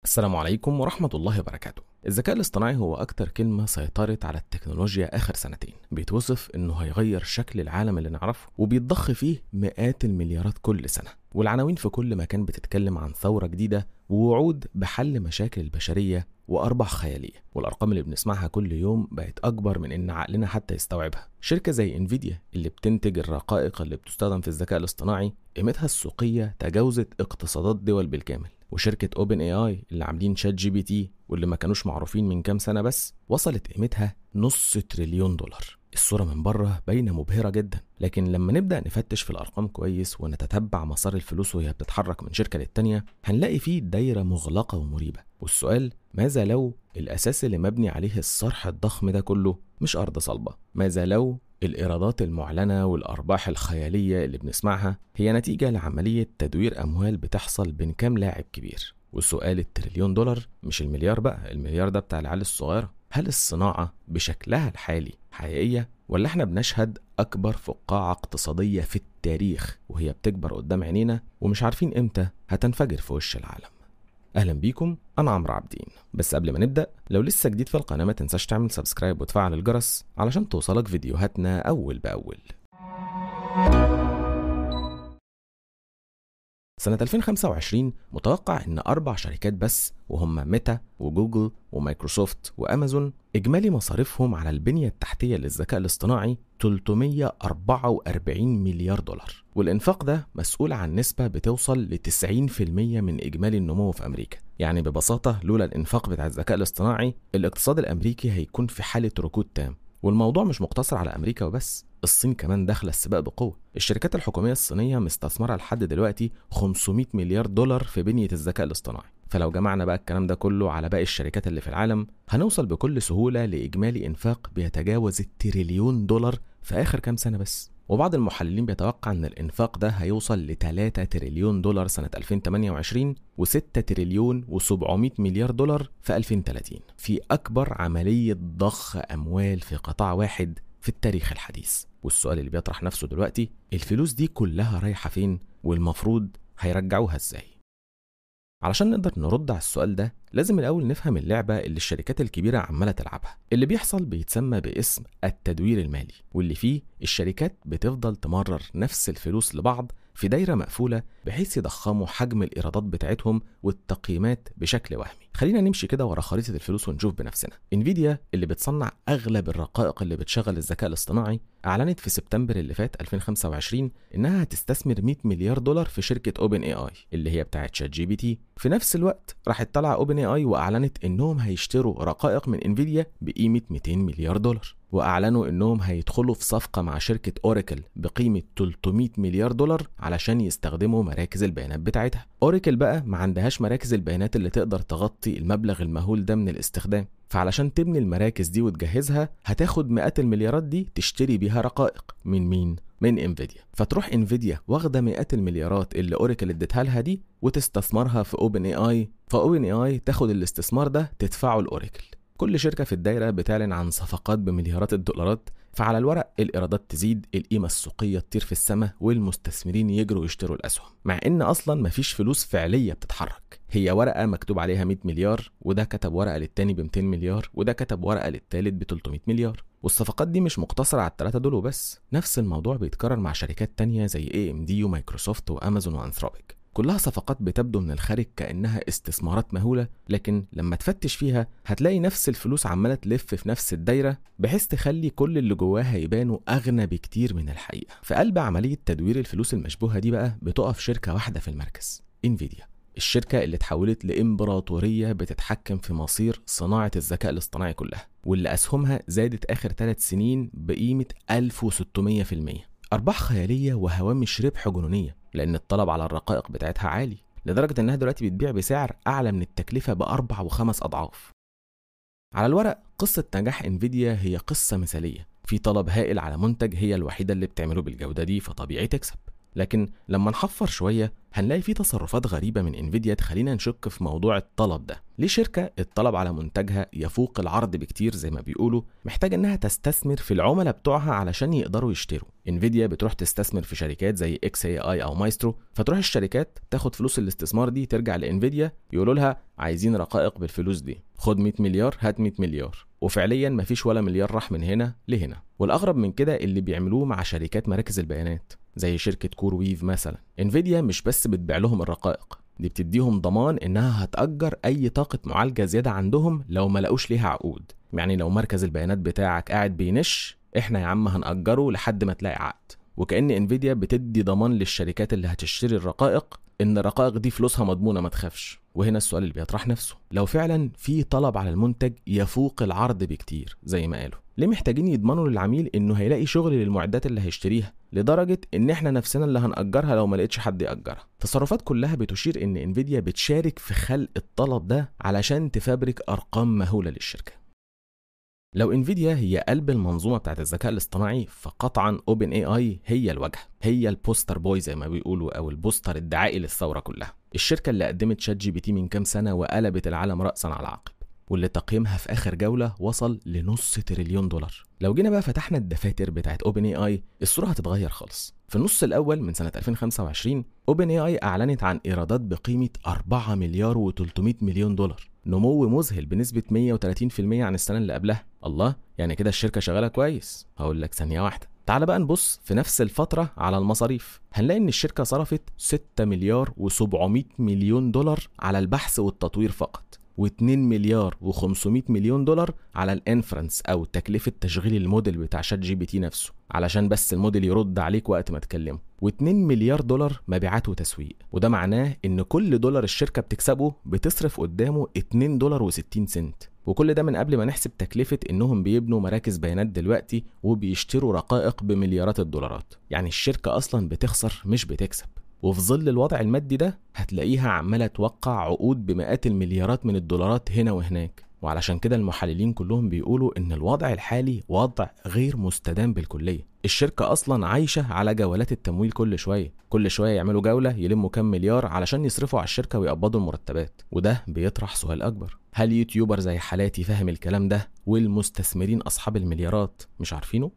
السلام عليكم ورحمة الله وبركاته الذكاء الاصطناعي هو أكتر كلمة سيطرت على التكنولوجيا آخر سنتين بيتوصف إنه هيغير شكل العالم اللي نعرفه وبيتضخ فيه مئات المليارات كل سنة والعناوين في كل مكان بتتكلم عن ثورة جديدة ووعود بحل مشاكل البشرية وأرباح خيالية والأرقام اللي بنسمعها كل يوم بقت أكبر من إن عقلنا حتى يستوعبها شركة زي انفيديا اللي بتنتج الرقائق اللي بتستخدم في الذكاء الاصطناعي قيمتها السوقية تجاوزت اقتصادات دول بالكامل وشركة اوبن اي اي اللي عاملين شات جي بي تي واللي ما كانوش معروفين من كام سنة بس وصلت قيمتها نص تريليون دولار الصورة من بره باينة مبهرة جدا لكن لما نبدأ نفتش في الأرقام كويس ونتتبع مسار الفلوس وهي بتتحرك من شركة للتانية هنلاقي فيه دايرة مغلقة ومريبة والسؤال ماذا لو الأساس اللي مبني عليه الصرح الضخم ده كله مش أرض صلبة ماذا لو الإيرادات المعلنة والأرباح الخيالية اللي بنسمعها هي نتيجة لعملية تدوير أموال بتحصل بين كام لاعب كبير وسؤال التريليون دولار مش المليار بقى المليار ده بتاع العيال الصغيرة هل الصناعة بشكلها الحالي حقيقية ولا احنا بنشهد أكبر فقاعة اقتصادية في التاريخ وهي بتكبر قدام عينينا ومش عارفين امتى هتنفجر في وش العالم اهلا بيكم انا عمرو عابدين بس قبل ما نبدا لو لسه جديد في القناه ما تنساش تعمل سبسكرايب وتفعل الجرس علشان توصلك فيديوهاتنا اول باول سنة 2025 متوقع إن أربع شركات بس وهم ميتا وجوجل ومايكروسوفت وأمازون إجمالي مصاريفهم على البنية التحتية للذكاء الاصطناعي 344 مليار دولار والإنفاق ده مسؤول عن نسبة بتوصل ل 90% من إجمالي النمو في أمريكا يعني ببساطة لولا الإنفاق بتاع الذكاء الاصطناعي الاقتصاد الأمريكي هيكون في حالة ركود تام والموضوع مش مقتصر على أمريكا وبس الصين كمان داخلة السباق بقوة الشركات الحكومية الصينية مستثمرة لحد دلوقتي 500 مليار دولار في بنية الذكاء الاصطناعي فلو جمعنا بقى الكلام ده كله على باقي الشركات اللي في العالم هنوصل بكل سهولة لإجمالي إنفاق بيتجاوز التريليون دولار في آخر كام سنة بس وبعض المحللين بيتوقع ان الانفاق ده هيوصل ل 3 تريليون دولار سنة 2028 و6 تريليون و700 مليار دولار في 2030 في أكبر عملية ضخ أموال في قطاع واحد في التاريخ الحديث والسؤال اللي بيطرح نفسه دلوقتي الفلوس دي كلها رايحة فين والمفروض هيرجعوها ازاي علشان نقدر نرد على السؤال ده لازم الأول نفهم اللعبة اللي الشركات الكبيرة عمالة تلعبها اللي بيحصل بيتسمى باسم التدوير المالي واللي فيه الشركات بتفضل تمرر نفس الفلوس لبعض في دايرة مقفولة بحيث يضخموا حجم الإيرادات بتاعتهم والتقييمات بشكل وهمي خلينا نمشي كده ورا خريطة الفلوس ونشوف بنفسنا انفيديا اللي بتصنع أغلب الرقائق اللي بتشغل الذكاء الاصطناعي أعلنت في سبتمبر اللي فات 2025 إنها هتستثمر 100 مليار دولار في شركة أوبن اي اي اللي هي بتاعت شات جي بي تي في نفس الوقت راحت طالعة أوبن اي اي وأعلنت إنهم هيشتروا رقائق من انفيديا بقيمة 200 مليار دولار واعلنوا انهم هيدخلوا في صفقه مع شركه اوراكل بقيمه 300 مليار دولار علشان يستخدموا مراكز البيانات بتاعتها اوراكل بقى ما عندهاش مراكز البيانات اللي تقدر تغطي المبلغ المهول ده من الاستخدام فعلشان تبني المراكز دي وتجهزها هتاخد مئات المليارات دي تشتري بيها رقائق من مين من انفيديا فتروح انفيديا واخده مئات المليارات اللي اوراكل اديتها لها دي وتستثمرها في اوبن اي اي فاوبن اي اي تاخد الاستثمار ده تدفعه لاوراكل كل شركة في الدايرة بتعلن عن صفقات بمليارات الدولارات فعلى الورق الإيرادات تزيد القيمة السوقية تطير في السماء والمستثمرين يجروا يشتروا الأسهم مع إن أصلا مفيش فلوس فعلية بتتحرك هي ورقة مكتوب عليها 100 مليار وده كتب ورقة للتاني ب 200 مليار وده كتب ورقة للتالت ب 300 مليار والصفقات دي مش مقتصرة على التلاتة دول وبس نفس الموضوع بيتكرر مع شركات تانية زي اي ام دي ومايكروسوفت وامازون وانثروبيك كلها صفقات بتبدو من الخارج كأنها استثمارات مهولة لكن لما تفتش فيها هتلاقي نفس الفلوس عمالة تلف في نفس الدايرة بحيث تخلي كل اللي جواها يبانوا أغنى بكتير من الحقيقة في قلب عملية تدوير الفلوس المشبوهة دي بقى بتقف شركة واحدة في المركز انفيديا الشركة اللي اتحولت لإمبراطورية بتتحكم في مصير صناعة الذكاء الاصطناعي كلها واللي أسهمها زادت آخر ثلاث سنين بقيمة 1600% أرباح خيالية وهوامش ربح جنونية لأن الطلب على الرقائق بتاعتها عالي لدرجة إنها دلوقتي بتبيع بسعر أعلى من التكلفة بأربع وخمس أضعاف على الورق قصة نجاح انفيديا هي قصة مثالية في طلب هائل على منتج هي الوحيدة اللي بتعمله بالجودة دي فطبيعي تكسب لكن لما نحفر شوية هنلاقي في تصرفات غريبة من انفيديا تخلينا نشك في موضوع الطلب ده ليه شركة الطلب على منتجها يفوق العرض بكتير زي ما بيقولوا محتاجة انها تستثمر في العملاء بتوعها علشان يقدروا يشتروا انفيديا بتروح تستثمر في شركات زي اكس اي اي او مايسترو فتروح الشركات تاخد فلوس الاستثمار دي ترجع لانفيديا يقولوا لها عايزين رقائق بالفلوس دي خد 100 مليار هات 100 مليار وفعليا مفيش ولا مليار راح من هنا لهنا والاغرب من كده اللي بيعملوه مع شركات مراكز البيانات زي شركة كور ويف مثلا انفيديا مش بس بتبيع لهم الرقائق دي بتديهم ضمان انها هتأجر اي طاقة معالجة زيادة عندهم لو ما لقوش ليها عقود يعني لو مركز البيانات بتاعك قاعد بينش احنا يا عم هنأجره لحد ما تلاقي عقد وكأن انفيديا بتدي ضمان للشركات اللي هتشتري الرقائق ان الرقائق دي فلوسها مضمونة ما تخافش وهنا السؤال اللي بيطرح نفسه لو فعلا في طلب على المنتج يفوق العرض بكتير زي ما قالوا ليه محتاجين يضمنوا للعميل انه هيلاقي شغل للمعدات اللي هيشتريها لدرجة ان احنا نفسنا اللي هنأجرها لو ما لقيتش حد يأجرها تصرفات كلها بتشير ان انفيديا بتشارك في خلق الطلب ده علشان تفبرك ارقام مهولة للشركة لو انفيديا هي قلب المنظومه بتاعت الذكاء الاصطناعي فقطعا اوبن اي اي هي الواجهه هي البوستر بوي زي ما بيقولوا او البوستر الدعائي للثوره كلها الشركه اللي قدمت شات جي بي تي من كام سنه وقلبت العالم راسا على عقب واللي تقييمها في اخر جوله وصل لنص تريليون دولار لو جينا بقى فتحنا الدفاتر بتاعت اوبن اي اي الصوره هتتغير خالص في النص الاول من سنه 2025 اوبن اي اي اعلنت عن ايرادات بقيمه 4 مليار و300 مليون دولار نمو مذهل بنسبة 130% عن السنة اللي قبلها الله يعني كده الشركة شغالة كويس هقول لك ثانية واحدة تعال بقى نبص في نفس الفترة على المصاريف هنلاقي ان الشركة صرفت 6 مليار و700 مليون دولار على البحث والتطوير فقط و2 مليار و500 مليون دولار على الانفرنس او تكلفة تشغيل الموديل بتاع شات جي بي تي نفسه علشان بس الموديل يرد عليك وقت ما تكلمه و2 مليار دولار مبيعات وتسويق وده معناه ان كل دولار الشركة بتكسبه بتصرف قدامه 2 دولار و60 سنت وكل ده من قبل ما نحسب تكلفة انهم بيبنوا مراكز بيانات دلوقتي وبيشتروا رقائق بمليارات الدولارات يعني الشركة اصلا بتخسر مش بتكسب وفي ظل الوضع المادي ده هتلاقيها عمالة توقع عقود بمئات المليارات من الدولارات هنا وهناك وعلشان كده المحللين كلهم بيقولوا ان الوضع الحالي وضع غير مستدام بالكليه الشركه اصلا عايشه على جولات التمويل كل شويه كل شويه يعملوا جوله يلموا كام مليار علشان يصرفوا على الشركه ويقبضوا المرتبات وده بيطرح سؤال اكبر هل يوتيوبر زي حالاتي فاهم الكلام ده والمستثمرين اصحاب المليارات مش عارفينه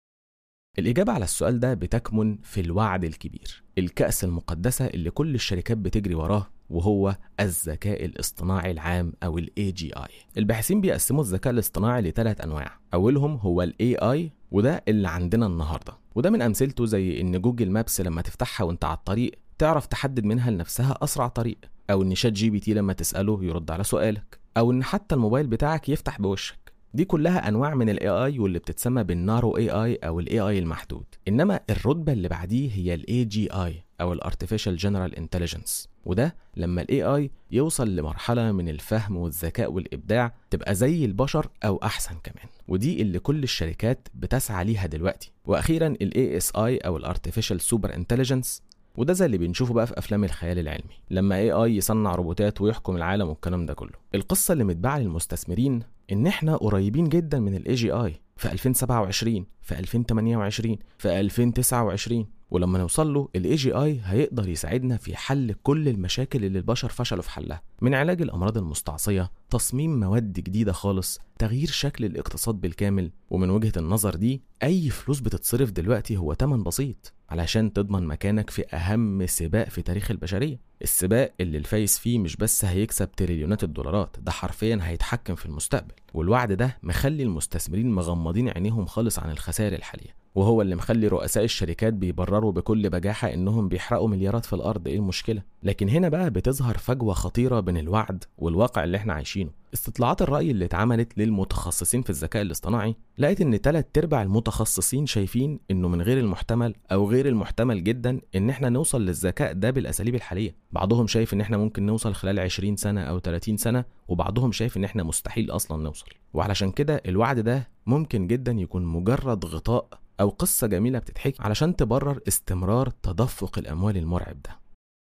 الإجابة على السؤال ده بتكمن في الوعد الكبير الكأس المقدسة اللي كل الشركات بتجري وراه وهو الذكاء الاصطناعي العام أو ال AGI الباحثين بيقسموا الذكاء الاصطناعي لثلاث أنواع أولهم هو ال AI وده اللي عندنا النهاردة وده من أمثلته زي إن جوجل مابس لما تفتحها وانت على الطريق تعرف تحدد منها لنفسها أسرع طريق أو إن شات جي بي تي لما تسأله يرد على سؤالك أو إن حتى الموبايل بتاعك يفتح بوشك دي كلها انواع من الاي اي واللي بتتسمى بالنارو اي اي او الاي اي المحدود انما الرتبه اللي بعديه هي الاي جي اي او الارتفيشال جنرال انتليجنس وده لما الاي اي يوصل لمرحله من الفهم والذكاء والابداع تبقى زي البشر او احسن كمان ودي اللي كل الشركات بتسعى ليها دلوقتي واخيرا الاي اس اي او الارتفيشال سوبر انتليجنس وده زي اللي بنشوفه بقى في افلام الخيال العلمي لما اي اي يصنع روبوتات ويحكم العالم والكلام ده كله القصه اللي متباعه للمستثمرين ان احنا قريبين جدا من الاي جي اي في 2027 في 2028 في 2029 ولما نوصل له الاي جي اي هيقدر يساعدنا في حل كل المشاكل اللي البشر فشلوا في حلها من علاج الامراض المستعصيه تصميم مواد جديده خالص تغيير شكل الاقتصاد بالكامل ومن وجهه النظر دي اي فلوس بتتصرف دلوقتي هو تمن بسيط علشان تضمن مكانك في اهم سباق في تاريخ البشريه السباق اللي الفايز فيه مش بس هيكسب تريليونات الدولارات ده حرفيا هيتحكم في المستقبل والوعد ده مخلي المستثمرين مغمضين عينيهم خالص عن الخسائر الحاليه وهو اللي مخلي رؤساء الشركات بيبرروا بكل بجاحة إنهم بيحرقوا مليارات في الأرض إيه المشكلة؟ لكن هنا بقى بتظهر فجوة خطيرة بين الوعد والواقع اللي إحنا عايشينه. استطلاعات الرأي اللي اتعملت للمتخصصين في الذكاء الاصطناعي لقيت إن تلات أرباع المتخصصين شايفين إنه من غير المحتمل أو غير المحتمل جدا إن إحنا نوصل للذكاء ده بالأساليب الحالية. بعضهم شايف إن إحنا ممكن نوصل خلال 20 سنة أو 30 سنة وبعضهم شايف إن إحنا مستحيل أصلا نوصل. وعلشان كده الوعد ده ممكن جدا يكون مجرد غطاء أو قصة جميلة بتتحكي علشان تبرر استمرار تدفق الأموال المرعب ده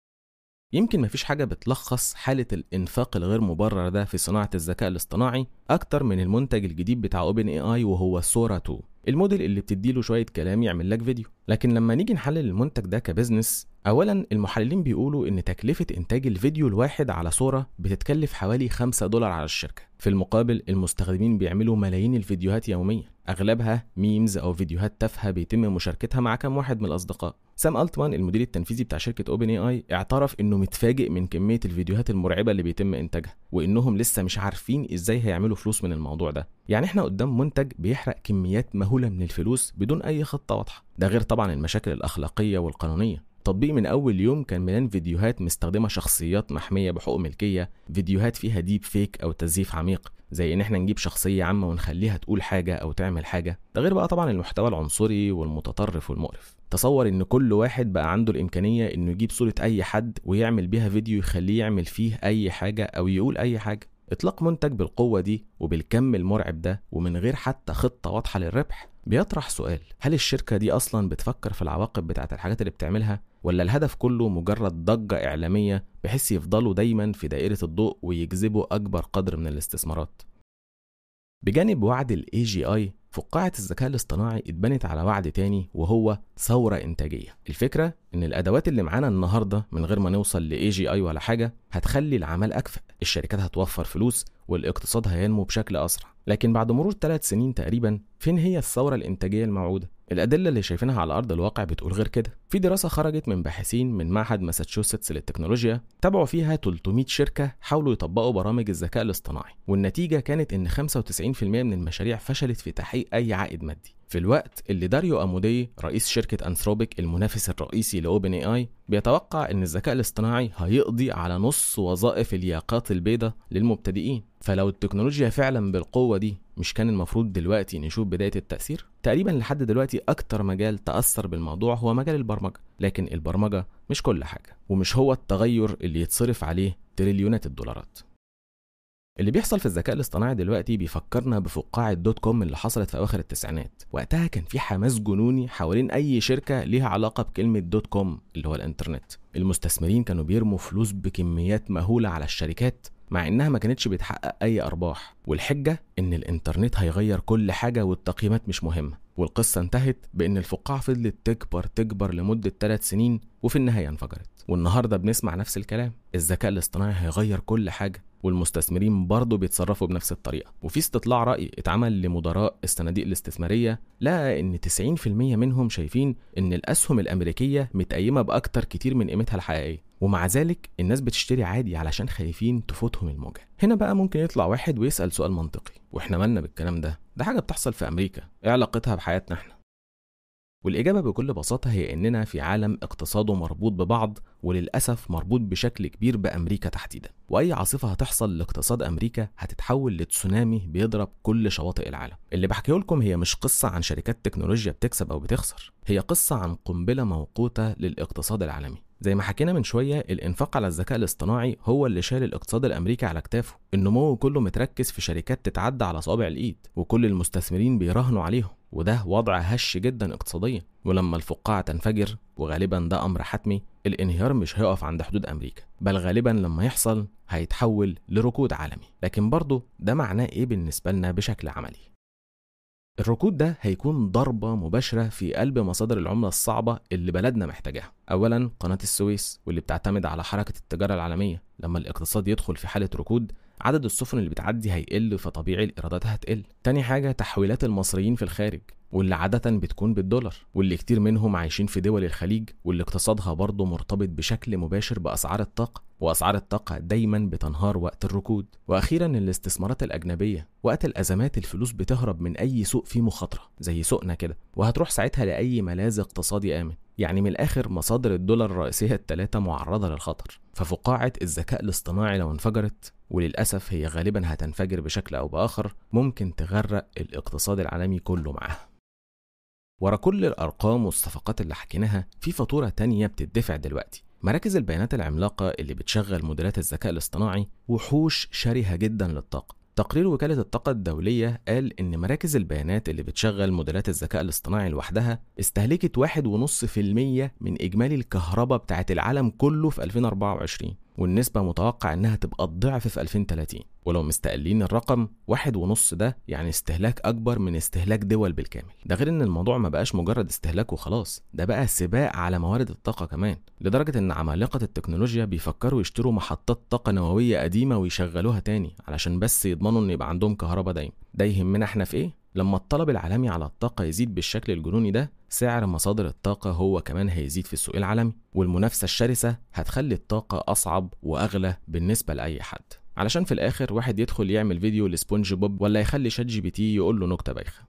يمكن مفيش حاجة بتلخص حالة الإنفاق الغير مبرر ده في صناعة الذكاء الاصطناعي أكتر من المنتج الجديد بتاع أوبن اي اي وهو سورا 2 الموديل اللي بتديله شويه كلام يعمل لك فيديو لكن لما نيجي نحلل المنتج ده كبزنس اولا المحللين بيقولوا ان تكلفه انتاج الفيديو الواحد على صوره بتتكلف حوالي 5 دولار على الشركه في المقابل المستخدمين بيعملوا ملايين الفيديوهات يوميا اغلبها ميمز او فيديوهات تافهه بيتم مشاركتها مع كام واحد من الاصدقاء سام التمان المدير التنفيذي بتاع شركه اوبن اي اي اعترف انه متفاجئ من كميه الفيديوهات المرعبه اللي بيتم انتاجها وانهم لسه مش عارفين ازاي هيعملوا فلوس من الموضوع ده يعني احنا قدام منتج بيحرق كميات مهوله من الفلوس بدون اي خطه واضحه ده غير طبعا المشاكل الاخلاقيه والقانونيه التطبيق من اول يوم كان مليان فيديوهات مستخدمه شخصيات محميه بحقوق ملكيه فيديوهات فيها ديب فيك او تزييف عميق زي ان احنا نجيب شخصيه عامه ونخليها تقول حاجه او تعمل حاجه ده غير بقى طبعا المحتوى العنصري والمتطرف والمقرف تصور ان كل واحد بقى عنده الامكانيه انه يجيب صوره اي حد ويعمل بيها فيديو يخليه يعمل فيه اي حاجه او يقول اي حاجه اطلاق منتج بالقوه دي وبالكم المرعب ده ومن غير حتى خطه واضحه للربح بيطرح سؤال هل الشركه دي اصلا بتفكر في العواقب بتاعت الحاجات اللي بتعملها ولا الهدف كله مجرد ضجه اعلاميه بحيث يفضلوا دايما في دائره الضوء ويجذبوا اكبر قدر من الاستثمارات بجانب وعد الاي جي اي فقاعة الذكاء الاصطناعي اتبنت على وعد تاني وهو ثورة إنتاجية الفكرة إن الأدوات اللي معانا النهاردة من غير ما نوصل ل جي اي ولا حاجة هتخلي العمل أكفأ الشركات هتوفر فلوس والاقتصاد هينمو بشكل أسرع لكن بعد مرور ثلاث سنين تقريبا فين هي الثورة الإنتاجية الموعودة الأدلة اللي شايفينها على أرض الواقع بتقول غير كده في دراسة خرجت من باحثين من معهد ماساتشوستس للتكنولوجيا تابعوا فيها 300 شركة حاولوا يطبقوا برامج الذكاء الاصطناعي والنتيجة كانت إن 95% من المشاريع فشلت في تحقيق أي عائد مادي في الوقت اللي داريو أمودي رئيس شركة أنثروبيك المنافس الرئيسي لأوبن اي اي بيتوقع إن الذكاء الاصطناعي هيقضي على نص وظائف الياقات البيضاء للمبتدئين فلو التكنولوجيا فعلا بالقوة دي مش كان المفروض دلوقتي نشوف بداية التأثير؟ تقريبا لحد دلوقتي أكتر مجال تأثر بالموضوع هو مجال البرمجة لكن البرمجة مش كل حاجة ومش هو التغير اللي يتصرف عليه تريليونات الدولارات اللي بيحصل في الذكاء الاصطناعي دلوقتي بيفكرنا بفقاعة دوت كوم اللي حصلت في أواخر التسعينات وقتها كان في حماس جنوني حوالين أي شركة ليها علاقة بكلمة دوت كوم اللي هو الإنترنت المستثمرين كانوا بيرموا فلوس بكميات مهولة على الشركات مع انها ما كانتش بتحقق اي ارباح والحجه ان الانترنت هيغير كل حاجه والتقييمات مش مهمه والقصه انتهت بان الفقاعه فضلت تكبر تكبر لمده ثلاث سنين وفي النهايه انفجرت والنهارده بنسمع نفس الكلام الذكاء الاصطناعي هيغير كل حاجه والمستثمرين برضه بيتصرفوا بنفس الطريقه وفي استطلاع راي اتعمل لمدراء الصناديق الاستثماريه لقى ان 90% منهم شايفين ان الاسهم الامريكيه متقيمه باكتر كتير من قيمتها الحقيقيه ومع ذلك الناس بتشتري عادي علشان خايفين تفوتهم الموجة هنا بقى ممكن يطلع واحد ويسأل سؤال منطقي واحنا مالنا بالكلام ده ده حاجة بتحصل في أمريكا ايه علاقتها بحياتنا احنا والإجابة بكل بساطة هي إننا في عالم اقتصاده مربوط ببعض وللأسف مربوط بشكل كبير بأمريكا تحديدا وأي عاصفة هتحصل لاقتصاد أمريكا هتتحول لتسونامي بيضرب كل شواطئ العالم اللي بحكيه لكم هي مش قصة عن شركات تكنولوجيا بتكسب أو بتخسر هي قصة عن قنبلة موقوتة للاقتصاد العالمي زي ما حكينا من شويه الانفاق على الذكاء الاصطناعي هو اللي شال الاقتصاد الامريكي على كتافه النمو كله متركز في شركات تتعدى على صابع الايد وكل المستثمرين بيراهنوا عليهم وده وضع هش جدا اقتصاديا ولما الفقاعة تنفجر وغالبا ده أمر حتمي الانهيار مش هيقف عند حدود أمريكا بل غالبا لما يحصل هيتحول لركود عالمي لكن برضه ده معناه إيه بالنسبة لنا بشكل عملي الركود ده هيكون ضربة مباشرة في قلب مصادر العملة الصعبة اللي بلدنا محتاجاها أولا قناة السويس واللي بتعتمد على حركة التجارة العالمية لما الاقتصاد يدخل في حالة ركود عدد السفن اللي بتعدي هيقل فطبيعي الإيرادات هتقل تاني حاجة تحويلات المصريين في الخارج واللي عادة بتكون بالدولار واللي كتير منهم عايشين في دول الخليج واللي اقتصادها برضه مرتبط بشكل مباشر بأسعار الطاقة وأسعار الطاقة دايما بتنهار وقت الركود وأخيرا الاستثمارات الأجنبية وقت الأزمات الفلوس بتهرب من أي سوق فيه مخاطرة زي سوقنا كده وهتروح ساعتها لأي ملاذ اقتصادي آمن يعني من الآخر مصادر الدولار الرئيسية الثلاثة معرضة للخطر ففقاعة الذكاء الاصطناعي لو انفجرت وللأسف هي غالبا هتنفجر بشكل أو بآخر ممكن تغرق الاقتصاد العالمي كله معاها ورا كل الأرقام والصفقات اللي حكيناها في فاتورة تانية بتدفع دلوقتي مراكز البيانات العملاقة اللي بتشغل موديلات الذكاء الاصطناعي وحوش شرهة جدا للطاقة تقرير وكالة الطاقة الدولية قال إن مراكز البيانات اللي بتشغل موديلات الذكاء الاصطناعي لوحدها استهلكت واحد ونص في المية من إجمالي الكهرباء بتاعت العالم كله في 2024 والنسبة متوقع إنها تبقى الضعف في 2030 ولو مستقلين الرقم واحد ونص ده يعني استهلاك أكبر من استهلاك دول بالكامل ده غير إن الموضوع ما بقاش مجرد استهلاك وخلاص ده بقى سباق على موارد الطاقة كمان لدرجة إن عمالقة التكنولوجيا بيفكروا يشتروا محطات طاقة نووية قديمة ويشغلوها تاني علشان بس يضمنوا إن يبقى عندهم كهرباء دايما ده يهمنا احنا في إيه؟ لما الطلب العالمي على الطاقة يزيد بالشكل الجنوني ده سعر مصادر الطاقة هو كمان هيزيد في السوق العالمي والمنافسة الشرسة هتخلي الطاقة أصعب وأغلى بالنسبة لأي حد علشان في الآخر واحد يدخل يعمل فيديو لسبونج بوب ولا يخلي شات جي بي تي يقول له نكتة بايخة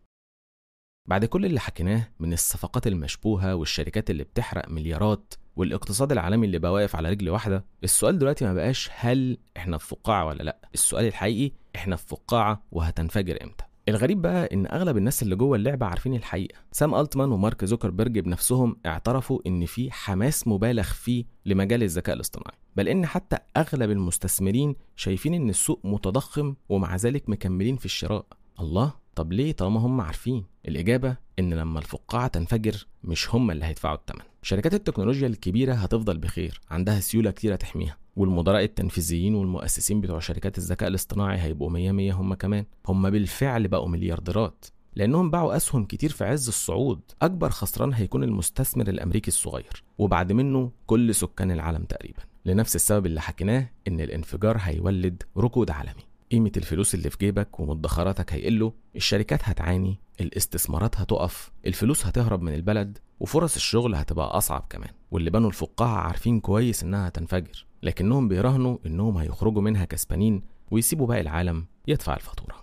بعد كل اللي حكيناه من الصفقات المشبوهة والشركات اللي بتحرق مليارات والاقتصاد العالمي اللي بقى واقف على رجل واحدة السؤال دلوقتي ما بقاش هل احنا في فقاعة ولا لا السؤال الحقيقي احنا في فقاعة وهتنفجر امتى الغريب بقى ان اغلب الناس اللي جوه اللعبه عارفين الحقيقه سام التمان ومارك زوكربيرج بنفسهم اعترفوا ان في حماس مبالغ فيه لمجال الذكاء الاصطناعي بل ان حتى اغلب المستثمرين شايفين ان السوق متضخم ومع ذلك مكملين في الشراء الله طب ليه طالما هم عارفين الإجابة إن لما الفقاعة تنفجر مش هم اللي هيدفعوا الثمن شركات التكنولوجيا الكبيرة هتفضل بخير عندها سيولة كتيرة تحميها والمدراء التنفيذيين والمؤسسين بتوع شركات الذكاء الاصطناعي هيبقوا مية مية هم كمان هم بالفعل بقوا مليارديرات لأنهم باعوا أسهم كتير في عز الصعود أكبر خسران هيكون المستثمر الأمريكي الصغير وبعد منه كل سكان العالم تقريبا لنفس السبب اللي حكيناه إن الانفجار هيولد ركود عالمي قيمة الفلوس اللي في جيبك ومدخراتك هيقلوا الشركات هتعاني الاستثمارات هتقف الفلوس هتهرب من البلد وفرص الشغل هتبقى أصعب كمان واللي بنوا الفقاعة عارفين كويس إنها هتنفجر لكنهم بيراهنوا إنهم هيخرجوا منها كسبانين ويسيبوا باقي العالم يدفع الفاتورة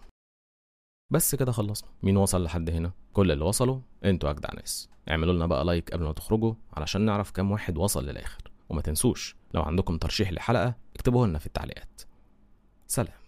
بس كده خلصنا مين وصل لحد هنا كل اللي وصلوا انتوا اجدع ناس اعملوا لنا بقى لايك قبل ما تخرجوا علشان نعرف كام واحد وصل للاخر وما تنسوش لو عندكم ترشيح لحلقه اكتبوه لنا في التعليقات سلام